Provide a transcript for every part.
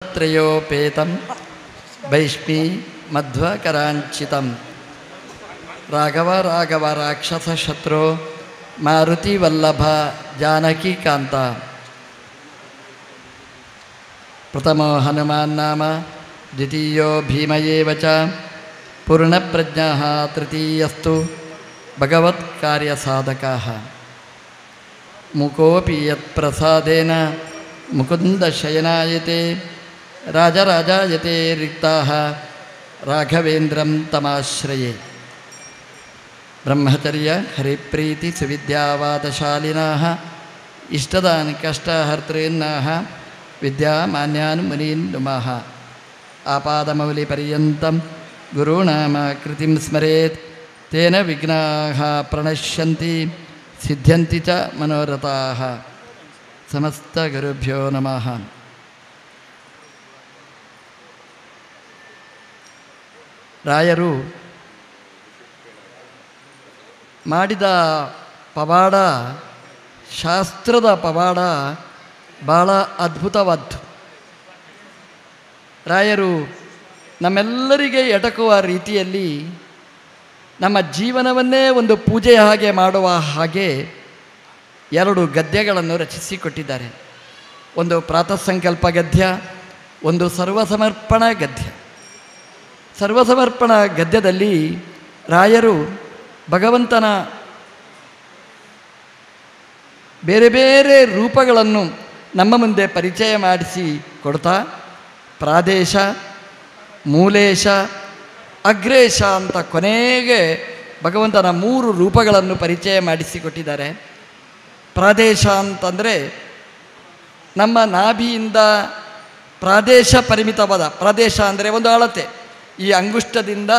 ದತ್ತತ್ರಯೋಪೇತಂ ಭೈಷ್ಮೀ ಮಧ್ವಕರಾಂಚಿತಂ ರಾಘವ ರಾಘವ ರಾಕ್ಷಸ ಶತ್ರು ಮಾರುತಿ ವಲ್ಲಭ ಜಾನಕಿ ಕಾಂತ ಪ್ರಥಮೋ ಹನುಮಾನ್ ನಾಮ ದ್ವಿತೀಯೋ ಭೀಮ ಏವ ಚ ಪೂರ್ಣಪ್ರಜ್ಞಃ ತೃತೀಯಸ್ತು ಭಗವತ್ ಕಾರ್ಯಸಾಧಕಃ ಮುಕೋಪಿ ಯತ್ಪ್ರಸಾದೇನ ಮುಕುಂದಶಯನಾಯತೆ ರಾಜರಾಜಾಯತೆ ರಿಕ್ತಾಃ ರಾಘವೇಂದ್ರಂ ತಮಾಶ್ರಯೇ ಬ್ರಹ್ಮಚರ್ಯ ಹರಿಪ್ರೀತಿ ಸುವಿದ್ಯಾವಾದಶಾಲಿನಾಃ ಇಷ್ಟದಾನ್ ಕಷ್ಟಹರ್ತॄನ್ನಾಃ ವಿದ್ಯಾಮಾನ್ಯಾನ್ ಮುನೀನ್ ನುಮಃ ಆಪಾದಮೌಲಿಪರ್ಯಂతం ಗುರುಣಾಮ ಕೃತಿಂ ಸ್ಮರೇತ್ ತೇನ ವಿಘ್ನಾಃ ಪ್ರಣಶ್ಯಂತಿ ಸಿದ್ಧ್ಯಂತಿ ಚ ಮನೋರಥಾಃ ಸಮಸ್ತಗುರುಭ್ಯೋ ನಮಃ ರಾಯರು ಮಾಡಿದ ಪವಾಡ ಶಾಸ್ತ್ರದ ಪವಾಡ ಭಾಳ ಅದ್ಭುತವಾದ್ದು ರಾಯರು ನಮ್ಮೆಲ್ಲರಿಗೆ ಎಟಕುವ ರೀತಿಯಲ್ಲಿ ನಮ್ಮ ಜೀವನವನ್ನೇ ಒಂದು ಪೂಜೆಯ ಹಾಗೆ ಮಾಡುವ ಹಾಗೆ ಎರಡು ಗದ್ಯಗಳನ್ನು ರಚಿಸಿಕೊಟ್ಟಿದ್ದಾರೆ ಒಂದು ಪ್ರಾತಃ ಸಂಕಲ್ಪ ಗದ್ಯ ಒಂದು ಸರ್ವಸಮರ್ಪಣ ಗದ್ಯ ಸರ್ವಸಮರ್ಪಣ ಗದ್ಯದಲ್ಲಿ ರಾಯರು ಭಗವಂತನ ಬೇರೆ ಬೇರೆ ರೂಪಗಳನ್ನು ನಮ್ಮ ಮುಂದೆ ಪರಿಚಯ ಮಾಡಿಸಿ ಕೊಡ್ತಾ ಪ್ರಾದೇಶ ಮೂಲೇಶ ಅಗ್ರೇಶ ಅಂತ ಕೊನೆಗೆ ಭಗವಂತನ ಮೂರು ರೂಪಗಳನ್ನು ಪರಿಚಯ ಮಾಡಿಸಿಕೊಟ್ಟಿದ್ದಾರೆ ಪ್ರಾದೇಶ ಅಂತಂದರೆ ನಮ್ಮ ನಾಭಿಯಿಂದ ಪ್ರಾದೇಶ ಪರಿಮಿತವಾದ ಪ್ರದೇಶ ಅಂದರೆ ಒಂದು ಅಳತೆ ಈ ಅಂಗುಷ್ಟದಿಂದ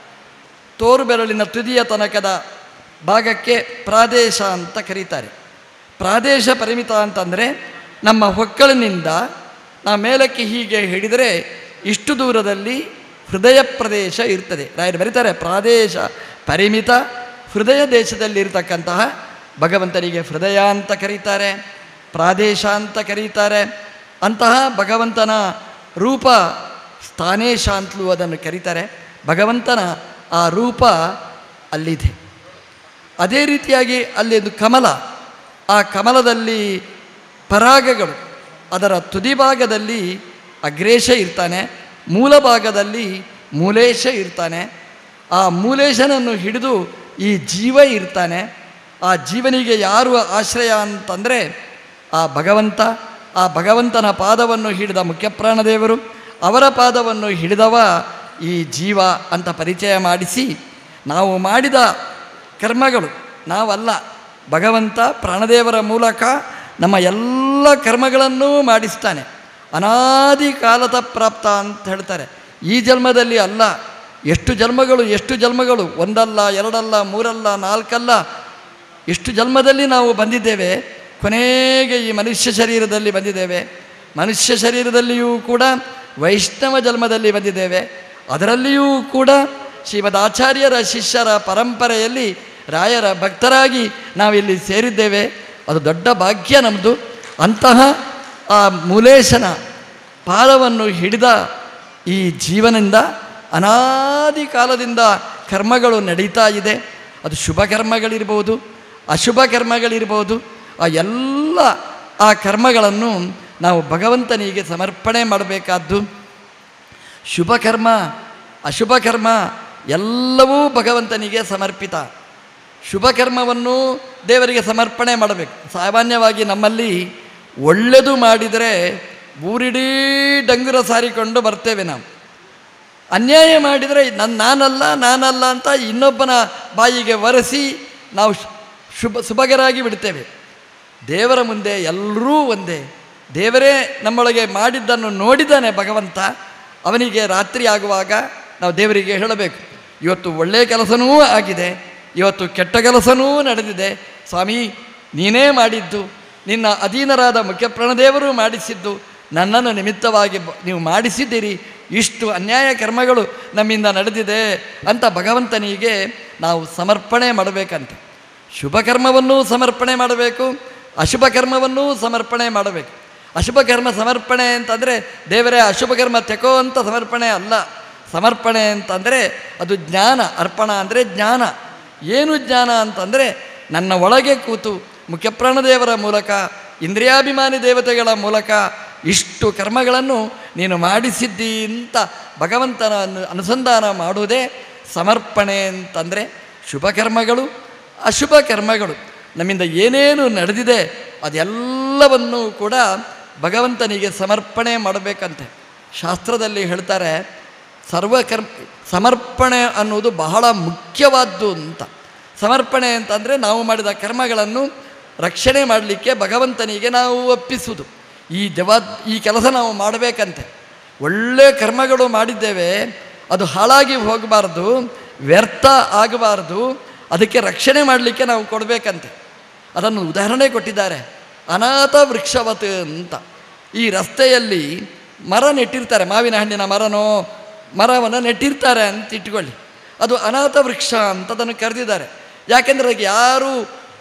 ತೋರು ಬೆರಳಿನ ತುದಿಯ ತನಕದ ಭಾಗಕ್ಕೆ ಪ್ರಾದೇಶ ಅಂತ ಕರೀತಾರೆ ಪ್ರಾದೇಶ ಪರಿಮಿತ ಅಂತಂದರೆ ನಮ್ಮ ಹೊಕ್ಕಳಿನಿಂದ ನಾ ಮೇಲಕ್ಕೆ ಹೀಗೆ ಹಿಡಿದರೆ ಇಷ್ಟು ದೂರದಲ್ಲಿ ಹೃದಯ ಪ್ರದೇಶ ಇರ್ತದೆ ರಾಯರು ಬರೀತಾರೆ ಪ್ರಾದೇಶ ಪರಿಮಿತ ಹೃದಯ ದೇಶದಲ್ಲಿರ್ತಕ್ಕಂತಹ ಭಗವಂತನಿಗೆ ಹೃದಯ ಅಂತ ಕರೀತಾರೆ ಪ್ರಾದೇಶ ಅಂತ ಕರೀತಾರೆ ಅಂತಹ ಭಗವಂತನ ರೂಪ ಸ್ಥಾನೇಶ ಅಂತಲೂ ಅದನ್ನು ಕರೀತಾರೆ ಭಗವಂತನ ಆ ರೂಪ ಅಲ್ಲಿದೆ ಅದೇ ರೀತಿಯಾಗಿ ಅಲ್ಲಿ ಒಂದು ಕಮಲ ಆ ಕಮಲದಲ್ಲಿ ಪರಾಗಗಳು ಅದರ ತುದಿ ಭಾಗದಲ್ಲಿ ಅಗ್ರೇಶ ಇರ್ತಾನೆ ಮೂಲ ಭಾಗದಲ್ಲಿ ಮೂಲೇಶ ಇರ್ತಾನೆ ಆ ಮೂಲೇಶನನ್ನು ಹಿಡಿದು ಈ ಜೀವ ಇರ್ತಾನೆ ಆ ಜೀವನಿಗೆ ಯಾರು ಆಶ್ರಯ ಅಂತಂದರೆ ಆ ಭಗವಂತ ಆ ಭಗವಂತನ ಪಾದವನ್ನು ಹಿಡಿದ ಮುಖ್ಯಪ್ರಾಣದೇವರು ಅವರ ಪಾದವನ್ನು ಹಿಡಿದವ ಈ ಜೀವ ಅಂತ ಪರಿಚಯ ಮಾಡಿಸಿ ನಾವು ಮಾಡಿದ ಕರ್ಮಗಳು ನಾವಲ್ಲ ಭಗವಂತ ಪ್ರಾಣದೇವರ ಮೂಲಕ ನಮ್ಮ ಎಲ್ಲ ಕರ್ಮಗಳನ್ನೂ ಮಾಡಿಸ್ತಾನೆ ಅನಾದಿ ಕಾಲದ ಪ್ರಾಪ್ತ ಅಂತ ಹೇಳ್ತಾರೆ ಈ ಜನ್ಮದಲ್ಲಿ ಅಲ್ಲ ಎಷ್ಟು ಜನ್ಮಗಳು ಎಷ್ಟು ಜನ್ಮಗಳು ಒಂದಲ್ಲ ಎರಡಲ್ಲ ಮೂರಲ್ಲ ನಾಲ್ಕಲ್ಲ ಎಷ್ಟು ಜನ್ಮದಲ್ಲಿ ನಾವು ಬಂದಿದ್ದೇವೆ ಕೊನೆಗೆ ಈ ಮನುಷ್ಯ ಶರೀರದಲ್ಲಿ ಬಂದಿದ್ದೇವೆ ಮನುಷ್ಯ ಶರೀರದಲ್ಲಿಯೂ ಕೂಡ ವೈಷ್ಣವ ಜನ್ಮದಲ್ಲಿ ಬಂದಿದ್ದೇವೆ ಅದರಲ್ಲಿಯೂ ಕೂಡ ಶ್ರೀಮದ್ ಆಚಾರ್ಯರ ಶಿಷ್ಯರ ಪರಂಪರೆಯಲ್ಲಿ ರಾಯರ ಭಕ್ತರಾಗಿ ನಾವಿಲ್ಲಿ ಸೇರಿದ್ದೇವೆ ಅದು ದೊಡ್ಡ ಭಾಗ್ಯ ನಮ್ಮದು ಅಂತಹ ಆ ಮೂಲೇಶನ ಪಾದವನ್ನು ಹಿಡಿದ ಈ ಜೀವನದಿಂದ ಅನಾದಿ ಕಾಲದಿಂದ ಕರ್ಮಗಳು ನಡೀತಾ ಇದೆ ಅದು ಶುಭ ಕರ್ಮಗಳಿರ್ಬೋದು ಅಶುಭ ಕರ್ಮಗಳಿರ್ಬೋದು ಆ ಎಲ್ಲ ಆ ಕರ್ಮಗಳನ್ನು ನಾವು ಭಗವಂತನಿಗೆ ಸಮರ್ಪಣೆ ಮಾಡಬೇಕಾದ್ದು ಶುಭ ಕರ್ಮ ಅಶುಭ ಕರ್ಮ ಎಲ್ಲವೂ ಭಗವಂತನಿಗೆ ಸಮರ್ಪಿತ ಶುಭ ಕರ್ಮವನ್ನು ದೇವರಿಗೆ ಸಮರ್ಪಣೆ ಮಾಡಬೇಕು ಸಾಮಾನ್ಯವಾಗಿ ನಮ್ಮಲ್ಲಿ ಒಳ್ಳೆಯದು ಮಾಡಿದರೆ ಊರಿಡೀ ಡಂಗುರ ಸಾರಿಕೊಂಡು ಬರ್ತೇವೆ ನಾವು ಅನ್ಯಾಯ ಮಾಡಿದರೆ ನನ್ನ ನಾನಲ್ಲ ನಾನಲ್ಲ ಅಂತ ಇನ್ನೊಬ್ಬನ ಬಾಯಿಗೆ ಒರೆಸಿ ನಾವು ಶು- ಶುಭ ಶುಭಗರಾಗಿ ಬಿಡ್ತೇವೆ ದೇವರ ಮುಂದೆ ಎಲ್ಲರೂ ಒಂದೇ ದೇವರೇ ನಮ್ಮೊಳಗೆ ಮಾಡಿದ್ದನ್ನು ನೋಡಿದ್ದಾನೆ ಭಗವಂತ ಅವನಿಗೆ ರಾತ್ರಿ ಆಗುವಾಗ ನಾವು ದೇವರಿಗೆ ಹೇಳಬೇಕು ಇವತ್ತು ಒಳ್ಳೆಯ ಕೆಲಸನೂ ಆಗಿದೆ ಇವತ್ತು ಕೆಟ್ಟ ಕೆಲಸನೂ ನಡೆದಿದೆ ಸ್ವಾಮಿ ನೀನೇ ಮಾಡಿದ್ದು ನಿನ್ನ ಅಧೀನರಾದ ಮುಖ್ಯಪ್ರಾಣದೇವರು ಮಾಡಿಸಿದ್ದು ನನ್ನನ್ನು ನಿಮಿತ್ತವಾಗಿ ಬ- ನೀವು ಮಾಡಿಸಿದ್ದೀರಿ ಇಷ್ಟು ಅನ್ಯಾಯ ಕರ್ಮಗಳು ನಮ್ಮಿಂದ ನಡೆದಿದೆ ಅಂತ ಭಗವಂತನಿಗೆ ನಾವು ಸಮರ್ಪಣೆ ಮಾಡಬೇಕಂತೆ ಶುಭ ಕರ್ಮವನ್ನೂ ಸಮರ್ಪಣೆ ಮಾಡಬೇಕು ಅಶುಭ ಕರ್ಮವನ್ನೂ ಸಮರ್ಪಣೆ ಮಾಡಬೇಕು ಅಶುಭ ಕರ್ಮ ಸಮರ್ಪಣೆ ಅಂತಂದರೆ ದೇವರೇ ಅಶುಭ ಕರ್ಮ ತೆಕೋ ಅಂತ ಸಮರ್ಪಣೆ ಅಲ್ಲ ಸಮರ್ಪಣೆ ಅಂತಂದರೆ ಅದು ಜ್ಞಾನ ಅರ್ಪಣ ಅಂದರೆ ಜ್ಞಾನ ಏನು ಜ್ಞಾನ ಅಂತಂದರೆ ನನ್ನ ಒಳಗೆ ಕೂತು ಮುಖ್ಯಪ್ರಾಣದೇವರ ಮೂಲಕ ಇಂದ್ರಿಯಾಭಿಮಾನಿ ದೇವತೆಗಳ ಮೂಲಕ ಇಷ್ಟು ಕರ್ಮಗಳನ್ನು ನೀನು ಮಾಡಿಸಿದ್ದಿ ಅಂತ ಭಗವಂತನ ಅನು- ಅನುಸಂಧಾನ ಮಾಡುವುದೇ ಸಮರ್ಪಣೆ ಅಂತಂದರೆ ಶುಭ ಕರ್ಮಗಳು ಅಶುಭ ಕರ್ಮಗಳು ನಮ್ಮಿಂದ ಏನೇನು ನಡೆದಿದೆ ಅದೆಲ್ಲವನ್ನೂ ಕೂಡ ಭಗವಂತನಿಗೆ ಸಮರ್ಪಣೆ ಮಾಡಬೇಕಂತೆ ಶಾಸ್ತ್ರದಲ್ಲಿ ಹೇಳ್ತಾರೆ ಸರ್ವಕರ್ಮ ಸಮರ್ಪಣೆ ಅನ್ನೋದು ಬಹಳ ಮುಖ್ಯವಾದ್ದು ಅಂತ ಸಮರ್ಪಣೆ ಅಂತಂದರೆ ನಾವು ಮಾಡಿದ ಕರ್ಮಗಳನ್ನು ರಕ್ಷಣೆ ಮಾಡಲಿಕ್ಕೆ ಭಗವಂತನಿಗೆ ನಾವು ಒಪ್ಪಿಸುವುದು ಈ ಜವಾ ಈ ಕೆಲಸ ನಾವು ಮಾಡಬೇಕಂತೆ ಒಳ್ಳೆಯ ಕರ್ಮಗಳು ಮಾಡಿದ್ದೇವೆ ಅದು ಹಾಳಾಗಿ ಹೋಗಬಾರ್ದು ವ್ಯರ್ಥ ಆಗಬಾರ್ದು ಅದಕ್ಕೆ ರಕ್ಷಣೆ ಮಾಡಲಿಕ್ಕೆ ನಾವು ಕೊಡಬೇಕಂತೆ ಅದನ್ನು ಉದಾಹರಣೆ ಕೊಟ್ಟಿದ್ದಾರೆ ಅನಾಥ ವೃಕ್ಷವತ್ ಅಂತ ಈ ರಸ್ತೆಯಲ್ಲಿ ಮರ ನೆಟ್ಟಿರ್ತಾರೆ ಮಾವಿನ ಹಣ್ಣಿನ ಮರನೋ ಮರವನ್ನು ನೆಟ್ಟಿರ್ತಾರೆ ಅಂತ ಇಟ್ಕೊಳ್ಳಿ ಅದು ಅನಾಥ ವೃಕ್ಷ ಅಂತ ಅದನ್ನು ಕರೆದಿದ್ದಾರೆ ಯಾಕೆಂದರೆ ಅದಕ್ಕೆ ಯಾರೂ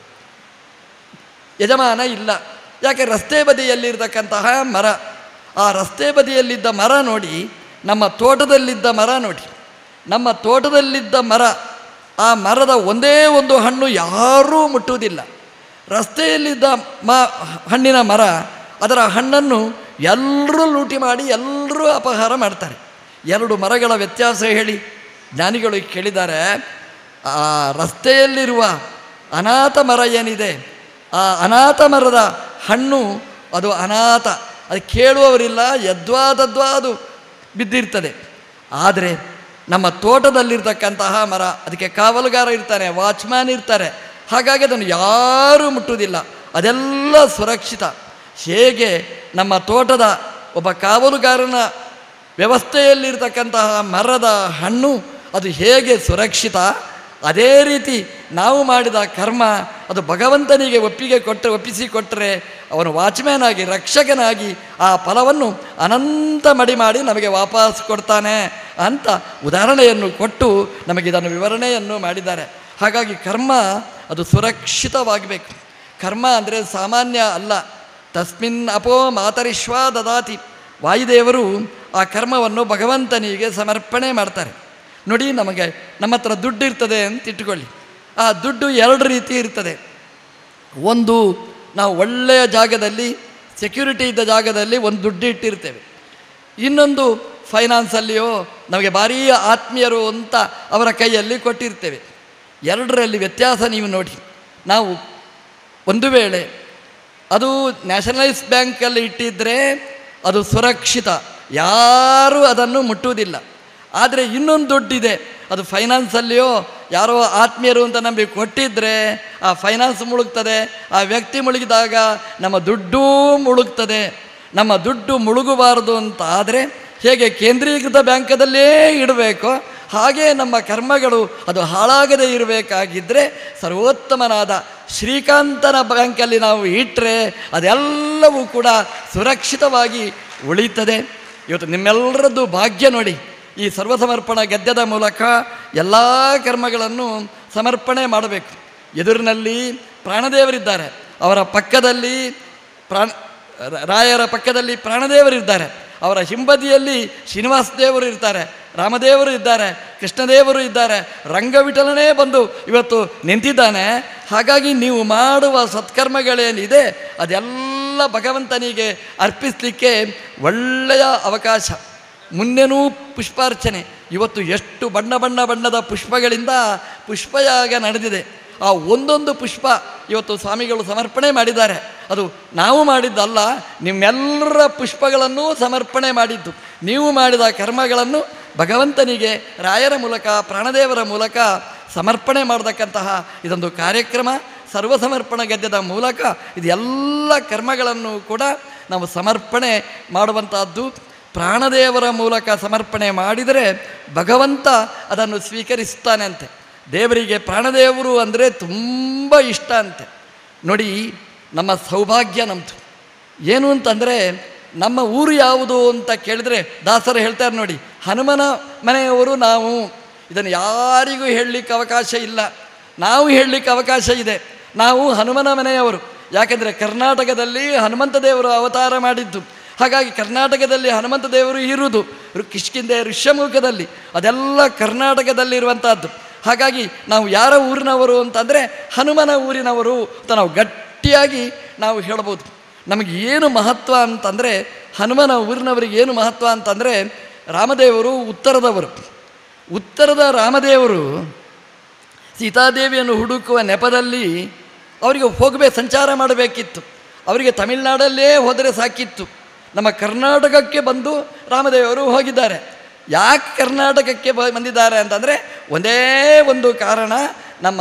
ಯಜಮಾನ ಇಲ್ಲ ಯಾಕೆ ರಸ್ತೆ ಬದಿಯಲ್ಲಿರ್ತಕ್ಕಂತಹ ಮರ ಆ ರಸ್ತೆ ಬದಿಯಲ್ಲಿದ್ದ ಮರ ನೋಡಿ ನಮ್ಮ ತೋಟದಲ್ಲಿದ್ದ ಮರ ನೋಡಿ ನಮ್ಮ ತೋಟದಲ್ಲಿದ್ದ ಮರ ಆ ಮರದ ಒಂದೇ ಒಂದು ಹಣ್ಣು ಯಾರೂ ಮುಟ್ಟುವುದಿಲ್ಲ ರಸ್ತೆಯಲ್ಲಿದ್ದ ಮ ಹಣ್ಣಿನ ಮರ ಅದರ ಹಣ್ಣನ್ನು ಎಲ್ಲರೂ ಲೂಟಿ ಮಾಡಿ ಎಲ್ಲರೂ ಅಪಹಾರ ಮಾಡ್ತಾರೆ ಎರಡು ಮರಗಳ ವ್ಯತ್ಯಾಸ ಹೇಳಿ ಜ್ಞಾನಿಗಳು ಕೇಳಿದ್ದಾರೆ ಆ ರಸ್ತೆಯಲ್ಲಿರುವ ಅನಾಥ ಮರ ಏನಿದೆ ಆ ಅನಾಥ ಮರದ ಹಣ್ಣು ಅದು ಅನಾಥ ಅದು ಕೇಳುವವರಿಲ್ಲ ಯದ್ವಾದದ್ವಾ ಅದು ಬಿದ್ದಿರ್ತದೆ ಆದರೆ ನಮ್ಮ ತೋಟದಲ್ಲಿರ್ತಕ್ಕಂತಹ ಮರ ಅದಕ್ಕೆ ಕಾವಲುಗಾರ ಇರ್ತಾನೆ ವಾಚ್ಮ್ಯಾನ್ ಇರ್ತಾರೆ ಹಾಗಾಗಿ ಅದನ್ನು ಯಾರೂ ಮುಟ್ಟುವುದಿಲ್ಲ ಅದೆಲ್ಲ ಸುರಕ್ಷಿತ ಹೇಗೆ ನಮ್ಮ ತೋಟದ ಒಬ್ಬ ಕಾವಲುಗಾರನ ವ್ಯವಸ್ಥೆಯಲ್ಲಿರ್ತಕ್ಕಂತಹ ಮರದ ಹಣ್ಣು ಅದು ಹೇಗೆ ಸುರಕ್ಷಿತ ಅದೇ ರೀತಿ ನಾವು ಮಾಡಿದ ಕರ್ಮ ಅದು ಭಗವಂತನಿಗೆ ಒಪ್ಪಿಗೆ ಕೊಟ್ಟರೆ ಒಪ್ಪಿಸಿ ಕೊಟ್ಟರೆ ಅವನು ವಾಚ್ಮ್ಯಾನ್ ಆಗಿ ರಕ್ಷಕನಾಗಿ ಆ ಫಲವನ್ನು ಅನಂತ ಮಡಿ ಮಾಡಿ ನಮಗೆ ವಾಪಸ್ ಕೊಡ್ತಾನೆ ಅಂತ ಉದಾಹರಣೆಯನ್ನು ಕೊಟ್ಟು ನಮಗಿದನ್ನು ವಿವರಣೆಯನ್ನು ಮಾಡಿದ್ದಾರೆ ಹಾಗಾಗಿ ಕರ್ಮ ಅದು ಸುರಕ್ಷಿತವಾಗಬೇಕು ಕರ್ಮ ಅಂದರೆ ಸಾಮಾನ್ಯ ಅಲ್ಲ ತಸ್ಮಿನ್ ಅಪೋ ಮಾತರಿಶ್ವ ದದಾತಿ ವಾಯುದೇವರು ಆ ಕರ್ಮವನ್ನು ಭಗವಂತನಿಗೆ ಸಮರ್ಪಣೆ ಮಾಡ್ತಾರೆ ನೋಡಿ ನಮಗೆ ನಮ್ಮ ಹತ್ರ ದುಡ್ಡು ಇರ್ತದೆ ಅಂತ ಇಟ್ಕೊಳ್ಳಿ ಆ ದುಡ್ಡು ಎರಡು ರೀತಿ ಇರ್ತದೆ ಒಂದು ನಾವು ಒಳ್ಳೆಯ ಜಾಗದಲ್ಲಿ ಸೆಕ್ಯೂರಿಟಿ ಇದ್ದ ಜಾಗದಲ್ಲಿ ಒಂದು ದುಡ್ಡು ಇಟ್ಟಿರ್ತೇವೆ ಇನ್ನೊಂದು ಫೈನಾನ್ಸಲ್ಲಿಯೋ ನಮಗೆ ಭಾರೀ ಆತ್ಮೀಯರು ಅಂತ ಅವರ ಕೈಯಲ್ಲಿ ಕೊಟ್ಟಿರ್ತೇವೆ ಎರಡರಲ್ಲಿ ವ್ಯತ್ಯಾಸ ನೀವು ನೋಡಿ ನಾವು ಒಂದು ವೇಳೆ ಅದು ನ್ಯಾಷನಲೈಸ್ ಬ್ಯಾಂಕಲ್ಲಿ ಇಟ್ಟಿದ್ದರೆ ಅದು ಸುರಕ್ಷಿತ ಯಾರೂ ಅದನ್ನು ಮುಟ್ಟುವುದಿಲ್ಲ ಆದರೆ ಇನ್ನೊಂದು ದುಡ್ಡಿದೆ ಅದು ಫೈನಾನ್ಸಲ್ಲಿಯೋ ಯಾರೋ ಆತ್ಮೀಯರು ಅಂತ ನಂಬಿ ಕೊಟ್ಟಿದ್ದರೆ ಆ ಫೈನಾನ್ಸ್ ಮುಳುಗ್ತದೆ ಆ ವ್ಯಕ್ತಿ ಮುಳುಗಿದಾಗ ನಮ್ಮ ದುಡ್ಡೂ ಮುಳುಗ್ತದೆ ನಮ್ಮ ದುಡ್ಡು ಮುಳುಗಬಾರದು ಅಂತ ಆದರೆ ಹೇಗೆ ಕೇಂದ್ರೀಕೃತ ಬ್ಯಾಂಕದಲ್ಲೇ ಇಡಬೇಕೋ ಹಾಗೆ ನಮ್ಮ ಕರ್ಮಗಳು ಅದು ಹಾಳಾಗದೇ ಇರಬೇಕಾಗಿದ್ದರೆ ಸರ್ವೋತ್ತಮನಾದ ಶ್ರೀಕಾಂತನ ಬ್ಯಾಂಕಲ್ಲಿ ನಾವು ಇಟ್ಟರೆ ಅದೆಲ್ಲವೂ ಕೂಡ ಸುರಕ್ಷಿತವಾಗಿ ಉಳಿತದೆ ಇವತ್ತು ನಿಮ್ಮೆಲ್ಲರದ್ದು ಭಾಗ್ಯ ನೋಡಿ ಈ ಸರ್ವಸಮರ್ಪಣ ಗದ್ಯದ ಮೂಲಕ ಎಲ್ಲ ಕರ್ಮಗಳನ್ನು ಸಮರ್ಪಣೆ ಮಾಡಬೇಕು ಎದುರಿನಲ್ಲಿ ಪ್ರಾಣದೇವರಿದ್ದಾರೆ ಅವರ ಪಕ್ಕದಲ್ಲಿ ಪ್ರಾಣ ರ- ರಾಯರ ಪಕ್ಕದಲ್ಲಿ ಪ್ರಾಣದೇವರಿದ್ದಾರೆ ಅವರ ಹಿಂಬದಿಯಲ್ಲಿ ಶ್ರೀನಿವಾಸ ದೇವರು ಇರ್ತಾರೆ ರಾಮದೇವರು ಇದ್ದಾರೆ ಕೃಷ್ಣದೇವರು ಇದ್ದಾರೆ ರಂಗವಿಠಲನೇ ಬಂದು ಇವತ್ತು ನಿಂತಿದ್ದಾನೆ ಹಾಗಾಗಿ ನೀವು ಮಾಡುವ ಸತ್ಕರ್ಮಗಳೇನಿದೆ ಅದೆಲ್ಲ ಭಗವಂತನಿಗೆ ಅರ್ಪಿಸಲಿಕ್ಕೆ ಒಳ್ಳೆಯ ಅವಕಾಶ ಮುನ್ನೆನೂ ಪುಷ್ಪಾರ್ಚನೆ ಇವತ್ತು ಎಷ್ಟು ಬಣ್ಣ ಬಣ್ಣ ಬಣ್ಣದ ಪುಷ್ಪಗಳಿಂದ ಪುಷ್ಪಯಾಗ ನಡೆದಿದೆ ಆ ಒಂದೊಂದು ಪುಷ್ಪ ಇವತ್ತು ಸ್ವಾಮಿಗಳು ಸಮರ್ಪಣೆ ಮಾಡಿದ್ದಾರೆ ಅದು ನಾವು ಮಾಡಿದ್ದಲ್ಲ ನಿಮ್ಮೆಲ್ಲರ ಪುಷ್ಪಗಳನ್ನು ಸಮರ್ಪಣೆ ಮಾಡಿದ್ದು ನೀವು ಮಾಡಿದ ಕರ್ಮಗಳನ್ನು ಭಗವಂತನಿಗೆ ರಾಯರ ಮೂಲಕ ಪ್ರಾಣದೇವರ ಮೂಲಕ ಸಮರ್ಪಣೆ ಮಾಡತಕ್ಕಂತಹ ಇದೊಂದು ಕಾರ್ಯಕ್ರಮ ಸರ್ವಸಮರ್ಪಣ ಗದ್ಯದ ಮೂಲಕ ಇದೆಲ್ಲ ಕರ್ಮಗಳನ್ನು ಕೂಡ ನಾವು ಸಮರ್ಪಣೆ ಮಾಡುವಂತಹದ್ದು ಪ್ರಾಣದೇವರ ಮೂಲಕ ಸಮರ್ಪಣೆ ಮಾಡಿದರೆ ಭಗವಂತ ಅದನ್ನು ಸ್ವೀಕರಿಸ್ತಾನೆ ಅಂತೆ ದೇವರಿಗೆ ಪ್ರಾಣದೇವರು ಅಂದರೆ ತುಂಬ ಇಷ್ಟ ಅಂತೆ ನೋಡಿ ನಮ್ಮ ಸೌಭಾಗ್ಯ ನಮ್ಮದು ಏನು ಅಂತಂದರೆ ನಮ್ಮ ಊರು ಯಾವುದು ಅಂತ ಕೇಳಿದರೆ ದಾಸರು ಹೇಳ್ತಾರೆ ನೋಡಿ ಹನುಮನ ಮನೆಯವರು ನಾವು ಇದನ್ನು ಯಾರಿಗೂ ಹೇಳಲಿಕ್ಕೆ ಅವಕಾಶ ಇಲ್ಲ ನಾವು ಹೇಳಲಿಕ್ಕೆ ಅವಕಾಶ ಇದೆ ನಾವು ಹನುಮನ ಮನೆಯವರು ಯಾಕೆಂದರೆ ಕರ್ನಾಟಕದಲ್ಲಿ ಹನುಮಂತ ದೇವರು ಅವತಾರ ಮಾಡಿದ್ದು ಹಾಗಾಗಿ ಕರ್ನಾಟಕದಲ್ಲಿ ಹನುಮಂತ ದೇವರು ಇರುವುದು ರು- ಕಿಷ್ಕಿಂದೆ ಋಷ್ಯಮುಖದಲ್ಲಿ ಅದೆಲ್ಲ ಕರ್ನಾಟಕದಲ್ಲಿರುವಂಥದ್ದು ಹಾಗಾಗಿ ನಾವು ಯಾರ ಊರಿನವರು ಅಂತಂದರೆ ಹನುಮನ ಊರಿನವರು ಅಂತ ನಾವು ಗಟ್ಟಿಯಾಗಿ ನಾವು ಹೇಳ್ಬೋದು ನಮಗೆ ಏನು ಮಹತ್ವ ಅಂತಂದರೆ ಹನುಮನ ಊರಿನವರಿಗೆ ಏನು ಮಹತ್ವ ಅಂತಂದರೆ ರಾಮದೇವರು ಉತ್ತರದವರು ಉತ್ತರದ ರಾಮದೇವರು ಸೀತಾದೇವಿಯನ್ನು ಹುಡುಕುವ ನೆಪದಲ್ಲಿ ಅವರಿಗೆ ಹೋಗಬೇಕು ಸಂಚಾರ ಮಾಡಬೇಕಿತ್ತು ಅವರಿಗೆ ತಮಿಳುನಾಡಲ್ಲೇ ಹೋದರೆ ಸಾಕಿತ್ತು ನಮ್ಮ ಕರ್ನಾಟಕಕ್ಕೆ ಬಂದು ರಾಮದೇವರು ಹೋಗಿದ್ದಾರೆ ಯಾಕೆ ಕರ್ನಾಟಕಕ್ಕೆ ಬ ಬಂದಿದ್ದಾರೆ ಅಂತಂದರೆ ಒಂದೇ ಒಂದು ಕಾರಣ ನಮ್ಮ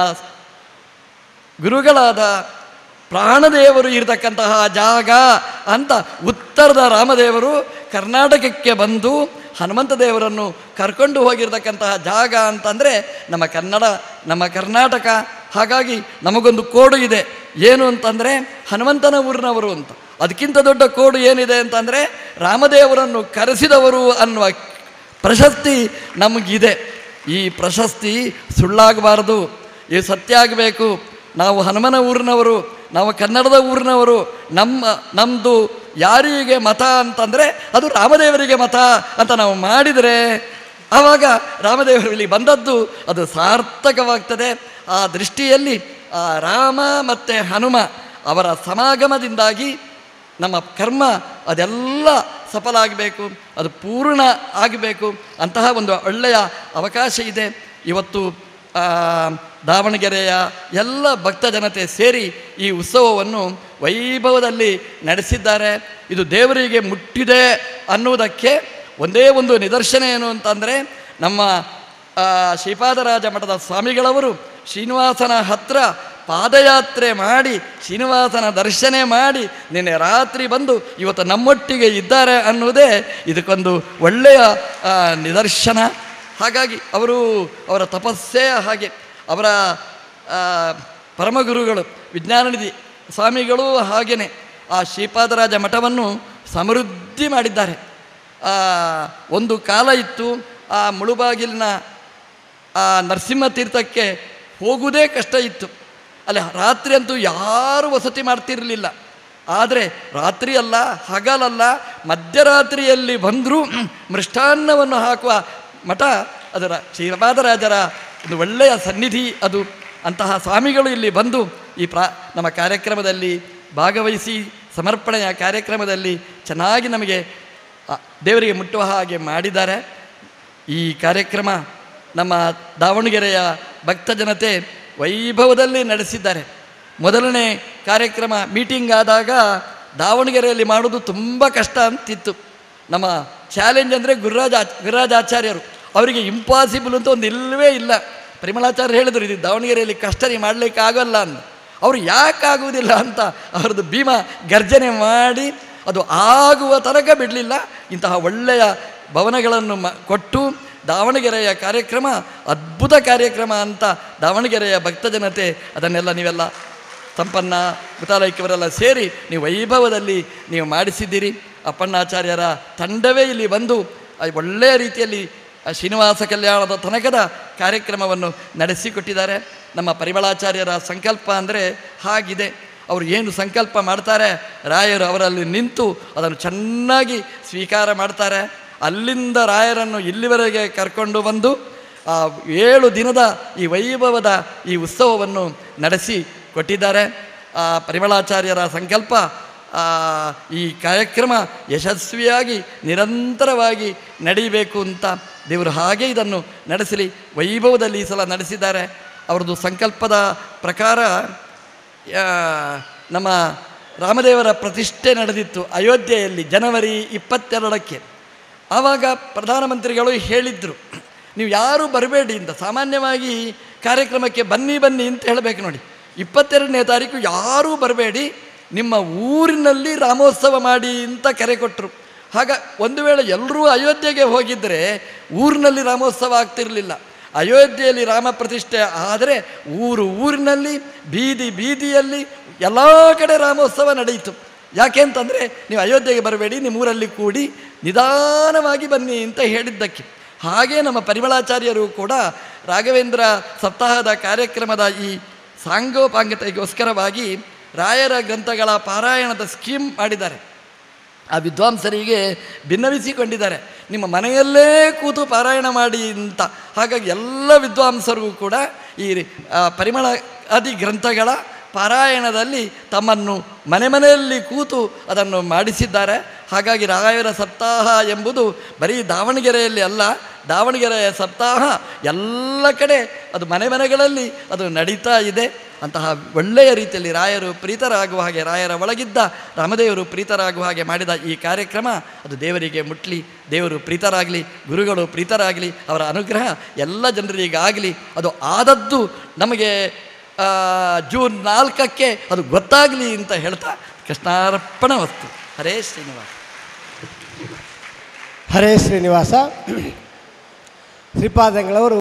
ಗುರುಗಳಾದ ಪ್ರಾಣದೇವರು ಇರತಕ್ಕಂತಹ ಜಾಗ ಅಂತ ಉತ್ತರದ ರಾಮದೇವರು ಕರ್ನಾಟಕಕ್ಕೆ ಬಂದು ಹನುಮಂತ ದೇವರನ್ನು ಕರ್ಕೊಂಡು ಹೋಗಿರ್ತಕ್ಕಂತಹ ಜಾಗ ಅಂತಂದರೆ ನಮ್ಮ ಕನ್ನಡ ನಮ್ಮ ಕರ್ನಾಟಕ ಹಾಗಾಗಿ ನಮಗೊಂದು ಕೋಡು ಇದೆ ಏನು ಅಂತಂದರೆ ಹನುಮಂತನ ಊರಿನವರು ಅಂತ ಅದಕ್ಕಿಂತ ದೊಡ್ಡ ಕೋಡು ಏನಿದೆ ಅಂತಂದರೆ ರಾಮದೇವರನ್ನು ಕರೆಸಿದವರು ಅನ್ನುವ ಪ್ರಶಸ್ತಿ ನಮಗಿದೆ ಈ ಪ್ರಶಸ್ತಿ ಸುಳ್ಳಾಗಬಾರ್ದು ಈ ಸತ್ಯ ಆಗಬೇಕು ನಾವು ಹನುಮನ ಊರಿನವರು ನಾವು ಕನ್ನಡದ ಊರಿನವರು ನಮ್ಮ ನಮ್ಮದು ಯಾರಿಗೆ ಮತ ಅಂತಂದರೆ ಅದು ರಾಮದೇವರಿಗೆ ಮತ ಅಂತ ನಾವು ಮಾಡಿದರೆ ಆವಾಗ ರಾಮದೇವರು ಇಲ್ಲಿ ಬಂದದ್ದು ಅದು ಸಾರ್ಥಕವಾಗ್ತದೆ ಆ ದೃಷ್ಟಿಯಲ್ಲಿ ಆ ರಾಮ ಮತ್ತು ಹನುಮ ಅವರ ಸಮಾಗಮದಿಂದಾಗಿ ನಮ್ಮ ಕರ್ಮ ಅದೆಲ್ಲ ಸಫಲ ಆಗಬೇಕು ಅದು ಪೂರ್ಣ ಆಗಬೇಕು ಅಂತಹ ಒಂದು ಒಳ್ಳೆಯ ಅವಕಾಶ ಇದೆ ಇವತ್ತು ಆ, ದಾವಣಗೆರೆಯ ಎಲ್ಲ ಭಕ್ತ ಜನತೆ ಸೇರಿ ಈ ಉತ್ಸವವನ್ನು ವೈಭವದಲ್ಲಿ ನಡೆಸಿದ್ದಾರೆ ಇದು ದೇವರಿಗೆ ಮುಟ್ಟಿದೆ ಅನ್ನುವುದಕ್ಕೆ ಒಂದೇ ಒಂದು ನಿದರ್ಶನ ಏನು ಅಂತಂದರೆ ನಮ್ಮ ಆ, ಶ್ರೀಪಾದರಾಜ ಮಠದ ಸ್ವಾಮಿಗಳವರು ಶ್ರೀನಿವಾಸನ ಹತ್ರ ಪಾದಯಾತ್ರೆ ಮಾಡಿ ಶ್ರೀನಿವಾಸನ ದರ್ಶನ ಮಾಡಿ ನಿನ್ನೆ ರಾತ್ರಿ ಬಂದು ಇವತ್ತು ನಮ್ಮೊಟ್ಟಿಗೆ ಇದ್ದಾರೆ ಅನ್ನುವುದೇ ಇದಕ್ಕೊಂದು ಒಳ್ಳೆಯ ಆ, ನಿದರ್ಶನ ಹಾಗಾಗಿ ಅವರು ಅವರ ತಪಸ್ಸೇ ಹಾಗೆ ಅವರ ಆ, ಪರಮಗುರುಗಳು ವಿಜ್ಞಾನನಿಧಿ ಸ್ವಾಮಿಗಳು ಹಾಗೆಯೇ ಆ ಶ್ರೀಪಾದರಾಜ ಮಠವನ್ನು ಸಮೃದ್ಧಿ ಮಾಡಿದ್ದಾರೆ ಆ, ಒಂದು ಕಾಲ ಇತ್ತು ಆ ಮುಳುಬಾಗಿಲಿನ ಆ ನರಸಿಂಹ ತೀರ್ಥಕ್ಕೆ ಹೋಗುವುದೇ ಕಷ್ಟ ಇತ್ತು ಅಲ್ಲಿ ರಾತ್ರಿ ಅಂತೂ ಯಾರೂ ವಸತಿ ಮಾಡ್ತಿರಲಿಲ್ಲ ಆದರೆ ರಾತ್ರಿ ಅಲ್ಲ ಹಗಲಲ್ಲ ಮಧ್ಯರಾತ್ರಿಯಲ್ಲಿ ಬಂದರೂ ಮೃಷ್ಟಾನ್ನವನ್ನು ಹಾಕುವ ಮಠ ಅದರ ಶ್ರೀಪಾದರಾಜರ ಒಂದು ಒಳ್ಳೆಯ ಸನ್ನಿಧಿ ಅದು ಅಂತಹ ಸ್ವಾಮಿಗಳು ಇಲ್ಲಿ ಬಂದು ಈ ಪ್ರಾ ನಮ್ಮ ಕಾರ್ಯಕ್ರಮದಲ್ಲಿ ಭಾಗವಹಿಸಿ ಸಮರ್ಪಣೆಯ ಕಾರ್ಯಕ್ರಮದಲ್ಲಿ ಚೆನ್ನಾಗಿ ನಮಗೆ ಆ, ದೇವರಿಗೆ ಮುಟ್ಟುವ ಹಾಗೆ ಮಾಡಿದ್ದಾರೆ ಈ ಕಾರ್ಯಕ್ರಮ ನಮ್ಮ ದಾವಣಗೆರೆಯ ಭಕ್ತ ಜನತೆ ವೈಭವದಲ್ಲಿ ನಡೆಸಿದ್ದಾರೆ ಮೊದಲನೇ ಕಾರ್ಯಕ್ರಮ ಮೀಟಿಂಗ್ ಆದಾಗ ದಾವಣಗೆರೆಯಲ್ಲಿ ಮಾಡೋದು ತುಂಬ ಕಷ್ಟ ಅಂತಿತ್ತು ನಮ್ಮ ಚಾಲೆಂಜ್ ಅಂದರೆ ಗುರುರಾಜ ಆಚ್- ಗುರುರಾಜ ಆಚಾರ್ಯರು ಅವರಿಗೆ ಇಂಪಾಸಿಬಲ್ ಅಂತ ಒಂದು ಇಲ್ಲವೇ ಇಲ್ಲ ಪರಿಮಳಾಚಾರ್ಯ ಹೇಳಿದ್ರು ಇದು ದಾವಣಗೆರೆಯಲ್ಲಿ ಕಷ್ಟ ನೀವು ಮಾಡಲಿಕ್ಕೆ ಆಗೋಲ್ಲ ಅಂತ ಅವರು ಯಾಕೆ ಆಗುವುದಿಲ್ಲ ಅಂತ ಅವ್ರದ್ದು ಭೀಮ ಗರ್ಜನೆ ಮಾಡಿ ಅದು ಆಗುವ ತನಕ ಬಿಡಲಿಲ್ಲ ಇಂತಹ ಒಳ್ಳೆಯ ಭವನಗಳನ್ನು ಮ ಕೊಟ್ಟು ದಾವಣಗೆರೆಯ ಕಾರ್ಯಕ್ರಮ ಅದ್ಭುತ ಕಾರ್ಯಕ್ರಮ ಅಂತ ದಾವಣಗೆರೆಯ ಭಕ್ತ ಜನತೆ ಅದನ್ನೆಲ್ಲ ನೀವೆಲ್ಲ ಸಂಪನ್ನ ಮುತಾಲೈಕ್ಯವರೆಲ್ಲ ಸೇರಿ ನೀವು ವೈಭವದಲ್ಲಿ ನೀವು ಮಾಡಿಸಿದ್ದೀರಿ ಅಪ್ಪಣ್ಣಾಚಾರ್ಯರ ತಂಡವೇ ಇಲ್ಲಿ ಬಂದು ಆ ಒಳ್ಳೆಯ ರೀತಿಯಲ್ಲಿ ಆ ಶ್ರೀನಿವಾಸ ಕಲ್ಯಾಣದ ತನಕದ ಕಾರ್ಯಕ್ರಮವನ್ನು ನಡೆಸಿಕೊಟ್ಟಿದ್ದಾರೆ ನಮ್ಮ ಪರಿಮಳಾಚಾರ್ಯರ ಸಂಕಲ್ಪ ಅಂದರೆ ಹಾಗಿದೆ ಅವರು ಏನು ಸಂಕಲ್ಪ ಮಾಡ್ತಾರೆ ರಾಯರು ಅವರಲ್ಲಿ ನಿಂತು ಅದನ್ನು ಚೆನ್ನಾಗಿ ಸ್ವೀಕಾರ ಮಾಡ್ತಾರೆ ಅಲ್ಲಿಂದ ರಾಯರನ್ನು ಇಲ್ಲಿವರೆಗೆ ಕರ್ಕೊಂಡು ಬಂದು ಆ ಏಳು ದಿನದ ಈ ವೈಭವದ ಈ ಉತ್ಸವವನ್ನು ನಡೆಸಿ ಕೊಟ್ಟಿದ್ದಾರೆ ಆ ಪರಿಮಳಾಚಾರ್ಯರ ಸಂಕಲ್ಪ ಆ, ಈ ಕಾರ್ಯಕ್ರಮ ಯಶಸ್ವಿಯಾಗಿ ನಿರಂತರವಾಗಿ ನಡೀಬೇಕು ಅಂತ ದೇವರು ಹಾಗೆ ಇದನ್ನು ನಡೆಸಲಿ ವೈಭವದಲ್ಲಿ ಈ ಸಲ ನಡೆಸಿದ್ದಾರೆ ಅವರದ್ದು ಸಂಕಲ್ಪದ ಪ್ರಕಾರ ಆ, ನಮ್ಮ ರಾಮದೇವರ ಪ್ರತಿಷ್ಠೆ ನಡೆದಿತ್ತು ಅಯೋಧ್ಯೆಯಲ್ಲಿ ಜನವರಿ ಇಪ್ಪತ್ತೆರಡಕ್ಕೆ ಆವಾಗ ಪ್ರಧಾನಮಂತ್ರಿಗಳು ಹೇಳಿದರು ನೀವು ಯಾರೂ ಬರಬೇಡಿ ಅಂತ ಸಾಮಾನ್ಯವಾಗಿ ಕಾರ್ಯಕ್ರಮಕ್ಕೆ ಬನ್ನಿ ಬನ್ನಿ ಅಂತ ಹೇಳಬೇಕು ನೋಡಿ ಇಪ್ಪತ್ತೆರಡನೇ ತಾರೀಕು ಯಾರೂ ಬರಬೇಡಿ ನಿಮ್ಮ ಊರಿನಲ್ಲಿ ರಾಮೋತ್ಸವ ಮಾಡಿ ಅಂತ ಕರೆ ಕೊಟ್ಟರು ಆಗ ಒಂದು ವೇಳೆ ಎಲ್ಲರೂ ಅಯೋಧ್ಯೆಗೆ ಹೋಗಿದ್ದರೆ ಊರಿನಲ್ಲಿ ರಾಮೋತ್ಸವ ಆಗ್ತಿರಲಿಲ್ಲ ಅಯೋಧ್ಯೆಯಲ್ಲಿ ರಾಮ ಪ್ರತಿಷ್ಠೆ ಆದರೆ ಊರು ಊರಿನಲ್ಲಿ ಬೀದಿ ಬೀದಿಯಲ್ಲಿ ಎಲ್ಲ ಕಡೆ ರಾಮೋತ್ಸವ ನಡೆಯಿತು ಯಾಕೆ ಅಂತಂದರೆ ನೀವು ಅಯೋಧ್ಯೆಗೆ ಬರಬೇಡಿ ನಿಮ್ಮ ಊರಲ್ಲಿ ಕೂಡಿ ನಿಧಾನವಾಗಿ ಬನ್ನಿ ಅಂತ ಹೇಳಿದ್ದಕ್ಕೆ ಹಾಗೆ ನಮ್ಮ ಪರಿಮಳಾಚಾರ್ಯರು ಕೂಡ ರಾಘವೇಂದ್ರ ಸಪ್ತಾಹದ ಕಾರ್ಯಕ್ರಮದ ಈ ಸಾಂಗೋಪಾಂಗತೆಗೋಸ್ಕರವಾಗಿ ರಾಯರ ಗ್ರಂಥಗಳ ಪಾರಾಯಣದ ಸ್ಕೀಮ್ ಮಾಡಿದ್ದಾರೆ ಆ ವಿದ್ವಾಂಸರಿಗೆ ಭಿನ್ನವಿಸಿಕೊಂಡಿದ್ದಾರೆ ನಿಮ್ಮ ಮನೆಯಲ್ಲೇ ಕೂತು ಪಾರಾಯಣ ಮಾಡಿ ಅಂತ ಹಾಗಾಗಿ ಎಲ್ಲ ವಿದ್ವಾಂಸರಿಗೂ ಕೂಡ ಈ ಆ, ಪರಿಮಳ ಆದಿ ಗ್ರಂಥಗಳ ಪಾರಾಯಣದಲ್ಲಿ ತಮ್ಮನ್ನು ಮನೆ ಮನೆಯಲ್ಲಿ ಕೂತು ಅದನ್ನು ಮಾಡಿಸಿದ್ದಾರೆ ಹಾಗಾಗಿ ರಾಯರ ಸಪ್ತಾಹ ಎಂಬುದು ಬರೀ ದಾವಣಗೆರೆಯಲ್ಲಿ ಅಲ್ಲ ದಾವಣಗೆರೆಯ ಸಪ್ತಾಹ ಎಲ್ಲ ಕಡೆ ಅದು ಮನೆ ಮನೆಗಳಲ್ಲಿ ಅದು ನಡೀತಾ ಇದೆ ಅಂತಹ ಒಳ್ಳೆಯ ರೀತಿಯಲ್ಲಿ ರಾಯರು ಪ್ರೀತರಾಗುವ ಹಾಗೆ ರಾಯರ ಒಳಗಿದ್ದ ರಾಮದೇವರು ಪ್ರೀತರಾಗುವ ಹಾಗೆ ಮಾಡಿದ ಈ ಕಾರ್ಯಕ್ರಮ ಅದು ದೇವರಿಗೆ ಮುಟ್ಲಿ ದೇವರು ಪ್ರೀತರಾಗಲಿ ಗುರುಗಳು ಪ್ರೀತರಾಗಲಿ ಅವರ ಅನುಗ್ರಹ ಎಲ್ಲ ಜನರಿಗಾಗಲಿ ಅದು ಆದದ್ದು ನಮಗೆ ಆ, ಜೂನ್ ನಾಲ್ಕಕ್ಕೆ ಅದು ಗೊತ್ತಾಗಲಿ ಅಂತ ಹೇಳ್ತಾ ಕೃಷ್ಣಾರ್ಪಣ ವಸ್ತು ಹರೇ ಶ್ರೀನಿವಾಸ ಹರೇ ಶ್ರೀನಿವಾಸ ಶ್ರೀಪಾದಂಗಳವರು